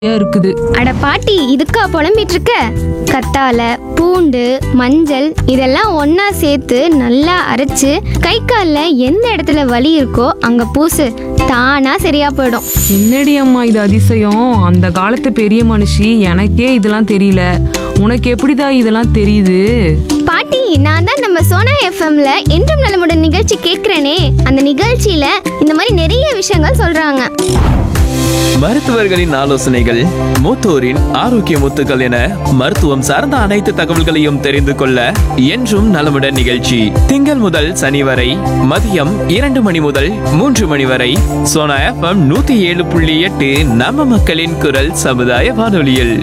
இருக்குது அட பாட்டி இதுக்கா புலம்பிட்டு இருக்க கத்தால பூண்டு மஞ்சள் இதெல்லாம் ஒண்ணா சேர்த்து நல்லா அரைச்சு கை காலில் எந்த இடத்துல வலி இருக்கோ அங்க பூசு தானா சரியா போயிடும் என்னடி அம்மா இது அதிசயம் அந்த காலத்து பெரிய மனுஷி எனக்கே இதெல்லாம் தெரியல உனக்கு எப்படிடா இதெல்லாம் தெரியுது பாட்டி நான் தான் நம்ம சோனா எஃப்எம்ல என்றும் நலமுடன் நிகழ்ச்சி கேட்கிறேனே அந்த நிகழ்ச்சியில இந்த மாதிரி நிறைய விஷயங்கள் சொல்றாங்க மருத்துவர்களின் ஆலோசனைகள் மூத்தோரின் ஆரோக்கிய முத்துக்கள் என மருத்துவம் சார்ந்த அனைத்து தகவல்களையும் தெரிந்து கொள்ள என்றும் நலமுடன் நிகழ்ச்சி திங்கள் முதல் சனி வரை மதியம் இரண்டு மணி முதல் மூன்று மணி வரை சோனா எஃப்எம் நூத்தி ஏழு புள்ளி எட்டு நம்ம மக்களின் குரல் சமுதாய வானொலியில்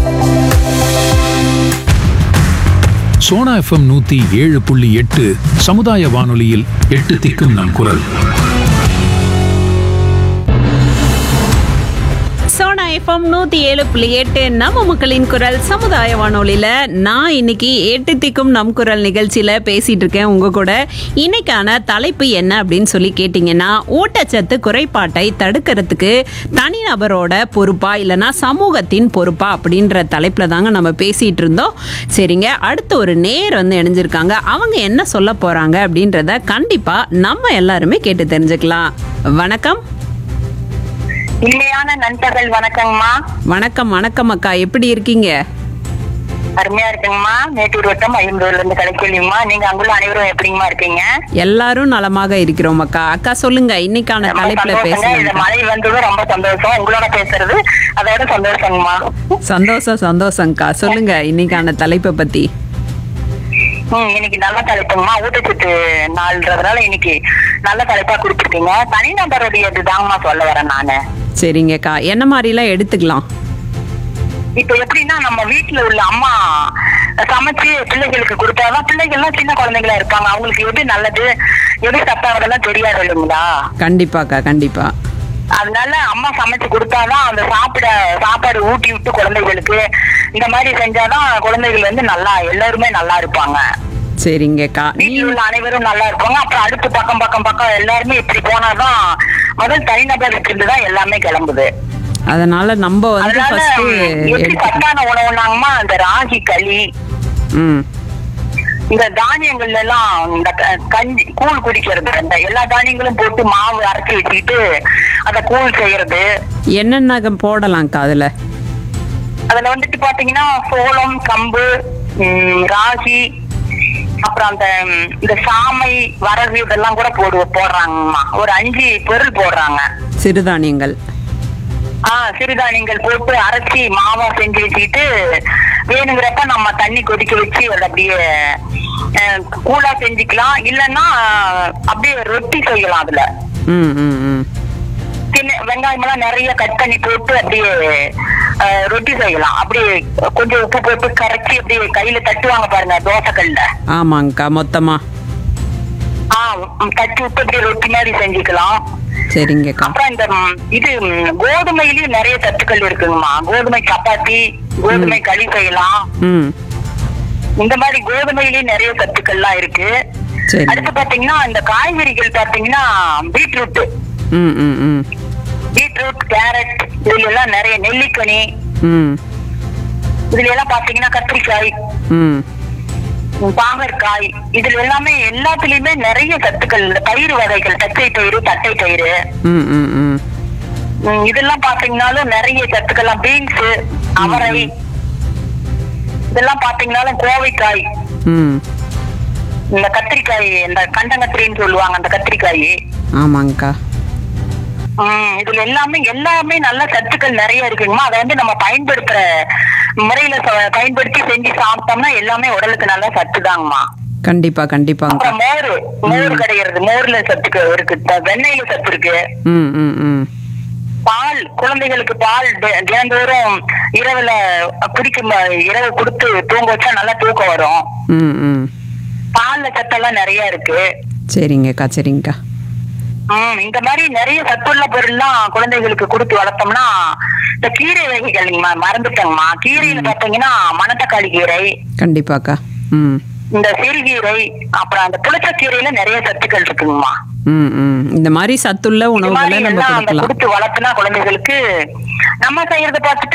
சோனா எஃப்எம் நூத்தி ஏழு புள்ளி எட்டு சமுதாய வானொலியில் எட்டு திக்கும் நம் குரல் சோனா எஃப்எம் நூத்தி ஏழு புள்ளி எட்டு நம்ம மக்களின் குரல் சமுதாய வானொலியில நான் இன்னைக்கு எட்டு திக்கும் நம் குரல் நிகழ்ச்சியில பேசிட்டு இருக்கேன் உங்க கூட இன்னைக்கான தலைப்பு என்ன அப்படின்னு சொல்லி கேட்டிங்கன்னா ஊட்டச்சத்து குறைபாட்டை தடுக்கிறதுக்கு தனிநபரோட பொறுப்பா இல்லைன்னா சமூகத்தின் பொறுப்பா அப்படின்ற தலைப்புல தாங்க நம்ம பேசிட்டு இருந்தோம் சரிங்க அடுத்து ஒரு நேர் வந்து இணைஞ்சிருக்காங்க அவங்க என்ன சொல்ல போறாங்க அப்படின்றத கண்டிப்பா நம்ம எல்லாருமே கேட்டு தெரிஞ்சுக்கலாம் வணக்கம் இனிமையான நண்பகல் வணக்கங்கம்மா வணக்கம் வணக்கம் அக்கா எப்படி இருக்கீங்க அருமையா இருக்குங்கம்மா மேட்டூர் வட்டம் ஐம்பதுல இருந்து கலைக்கொல்லிங்கம்மா நீங்க அங்குள்ள அனைவரும் எப்படிங்கம்மா இருக்கீங்க எல்லாரும் நலமாக இருக்கிறோம் அக்கா அக்கா சொல்லுங்க இன்னைக்கான ரொம்ப தலைப்புல சந்தோஷங்க இந்த பேசலாம் மழை வந்தது ரொம்ப சந்தோஷம் உங்களோட பேசுறது அதோட சந்தோஷங்கம்மா சந்தோஷம் சந்தோஷம்க்கா சொல்லுங்க இன்னைக்கான தலைப்பை பத்தி ம் இன்னைக்கு நல்ல தலைப்புங்கம்மா ஊட்டச்சத்து நாள்ன்றதுனால இன்னைக்கு நல்ல தலைப்பா கொடுத்துருக்கீங்க தனிநபருடையது தாங்கம்மா சொல்ல வரேன் நானு சரிங்கக்கா என்ன மாதிரிலாம் எடுத்துக்கலாம் இப்ப எப்படின்னா நம்ம வீட்டுல உள்ள அம்மா சமைச்சு பிள்ளைகளுக்கு கொடுத்தாதான் பிள்ளைகள்லாம் சின்ன குழந்தைங்களா இருப்பாங்க அவங்களுக்கு எது நல்லது எது தப்பானதெல்லாம் தெரியாது இல்லைங்களா கண்டிப்பாக்கா கண்டிப்பா அதனால அம்மா சமைச்சு கொடுத்தாதான் அந்த சாப்பிட சாப்பாடு ஊட்டி விட்டு குழந்தைகளுக்கு இந்த மாதிரி செஞ்சாதான் குழந்தைகள் வந்து நல்லா எல்லாருமே நல்லா இருப்பாங்க சரிங்கக்கா நீ வீட்டில் உள்ள அனைவரும் நல்லா இருப்பாங்க அப்புறம் அடுத்து பக்கம் பக்கம் பக்கம் எல்லாருமே இப்படி போனாதான் முதல் தனிநபருக்கு இருந்து தான் எல்லாமே கிளம்புது அதனால நம்ம வந்து அதனால ஃபர்ஸ்ட் எப்படி எடுத்து சத்தான உணவுனாங்கம்மா அந்த ராகி களி ம் இந்த தானியங்கள்ல எல்லாம் இந்த க- கஞ்சி கூழ் குடிக்கிறது இந்த எல்லா தானியங்களும் போட்டு மாவு அரைச்சி வச்சுக்கிட்டு அத கூழ் செய்யறது என்னென்ன போடலாம்க்கா அதுல அதுல வந்துட்டு பாத்தீங்கன்னா சோளம் கம்பு ம், ராகி அப்புறம் அந்த ம், இந்த சாமை வரகு இதெல்லாம் கூட போடு போடுறாங்கம்மா ஒரு அஞ்சு பொருள் போடுறாங்க சிறுதானியங்கள் ஆஹ் சிறுதானியங்கள் போட்டு அரைச்சி மாவா செஞ்சு வச்சுக்கிட்டு வேணுங்கிறப்ப நம்ம தண்ணி கொதிக்க வச்சு அதை அப்படியே அஹ், கூழா செஞ்சுக்கலாம் இல்லைன்னா அப்படியே ரொட்டி செய்யலாம் அதுல ம் ம் ம் சின்ன வெங்காயம் எல்லாம் நிறைய கட் பண்ணி போட்டு அப்படியே அஹ், ரொட்டி செய்யலாம் அப்படியே கொஞ்சம் உப்பு போட்டு கரைச்சி அப்படியே கையில தட்டுவாங்க பாருங்க தோசைக்கல்ல ஆமாங்கக்கா மொத்தமா ஆஹ் உம், தட்டி விட்டு அப்படியே ரொட்டி மாதிரி செஞ்சுக்கலாம் சரிங்கக்கா அப்புறம் இந்த ம், இது ம், கோதுமையிலயும் நிறைய சத்துக்கள் இருக்குங்கம்மா கோதுமை சப்பாத்தி கோதுமை களி செய்யலாம் ம் இந்த மாதிரி கோதுமையிலயும் நிறைய சத்துக்கள்லாம் இருக்கு சரி அடுத்து பாத்தீங்கன்னா இந்த காய்கறிகள் பாத்தீங்கன்னா பீட்ரூட் ம் ம் ம் பீட்ரூட் கேரட் இதுல எல்லாம் நிறைய நெல்லிக்கனி ம் இதுல எல்லாம் பாத்தீங்கன்னா கத்திரிக்காய் ம் பாகற்காய் இதுல எல்லாமே எல்லாத்துலயுமே நிறைய சத்துக்கள் இந்த பயிர் வகைகள் பச்சை பயிறு தட்டை பயிறு ம் ம் ம் ம், இதெல்லாம் பாத்தீங்கன்னாலும் நிறைய சத்துக்கள்லாம் பீன்ஸ் அவரை இதெல்லாம் பாத்தீங்கன்னாலும் கோவைக்காய் ம் இந்த கத்திரிக்காய் இந்த கண்டங்கத்திரின்னு சொல்லுவாங்க அந்த கத்திரிக்காய் ஆமாங்கக்கா ம், இதுல எல்லாமே எல்லாமே நல்ல சத்துக்கள் நிறைய இருக்குங்கம்மா அதை வந்து நம்ம பயன்படுத்துற முறையில ச- பயன்படுத்தி செஞ்சு சாப்பிட்டோம்னா எல்லாமே உடலுக்கு நல்ல சத்து தாங்கம்மா கண்டிப்பா கண்டிப்பாங்கக்கா அப்புறம் மோர் மோர் கிடையாது மோர்ல சத்துக்கு இருக்கு த- வெண்ணெயில சத்து இருக்கு ம் ம் ம் பால் குழந்தைகளுக்கு பால் தி- தினந்தோறும் இரவுல குடிக்கும் இரவு கொடுத்து தூங்க வச்சா நல்லா தூக்கம் வரும் ம் ம் பால்ல சத்தெல்லாம் நிறைய இருக்கு சரிங்கக்கா சரிங்கக்கா ம், இந்த மாதிரி நிறைய சத்துள்ள பொருள்லாம் குழந்தைகளுக்கு கொடுத்து வளர்த்தோம்னா இந்த கீரை வகைகள் நீங்க ம- மறந்துட்டேங்கம்மா கீரையில பாத்தீங்கன்னா மணத்தக்காளி கீரை கண்டிப்பாக்கா ம் இந்த சிறுகீரை அப்புறம் அந்த புளிச்சக்கீரையில நிறைய சத்துக்கள் இருக்குங்கம்மா ம் ம் இந்த மாதிரி சத்துள்ள இது உணவுகளை மாதிரி நம்ம எல்லாம் அந்த கொடுக்கலாம் கொடுத்து வளர்த்துனா குழந்தைகளுக்கு நம்ம செய்யறத பார்த்துட்டு